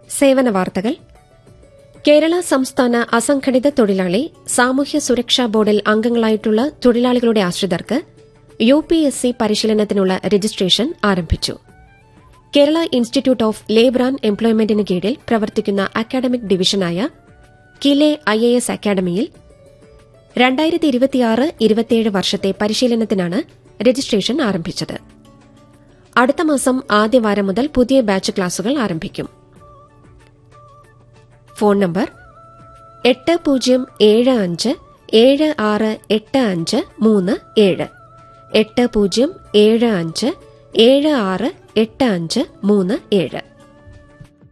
സേവന വാർത്തകൾ കേരള സംസ്ഥാന അസംഘടിത തൊഴിലാളി സാമൂഹ്യ സുരക്ഷാ ബോർഡിൽ അംഗങ്ങളായിട്ടുള്ള തൊഴിലാളികളുടെ ആശ്രിതർക്ക് യു പി എസ് സി പരിശീലനത്തിനുള്ള രജിസ്ട്രേഷൻ ആരംഭിച്ചു Kerala institute of labour and എംപ്ലോയ്മെന്റിന് കീഴിൽ പ്രവർത്തിക്കുന്ന അക്കാഡമിക് ഡിവിഷനായ കിലെ ഐ എ എസ് അക്കാഡമിയിൽ രണ്ടായിരത്തി ഇരുപത്തിയാറ് ഇരുപത്തിയേഴ് വർഷത്തെ പരിശീലനത്തിനാണ് രജിസ്ട്രേഷൻ ആരംഭിച്ചത് അടുത്ത മാസം ആദ്യവാരം മുതൽ പുതിയ ബാച്ച് ക്ലാസുകൾ ആരംഭിക്കും ഫോൺ നമ്പർ എട്ട് പൂജ്യം ഏഴ് അഞ്ച് ഏഴ് ആറ് എട്ട് അഞ്ച് മൂന്ന് ഏഴ് എട്ട് പൂജ്യം ഏഴ് അഞ്ച് ഏഴ് ആറ് എട്ട് അഞ്ച് മൂന്ന് ഏഴ്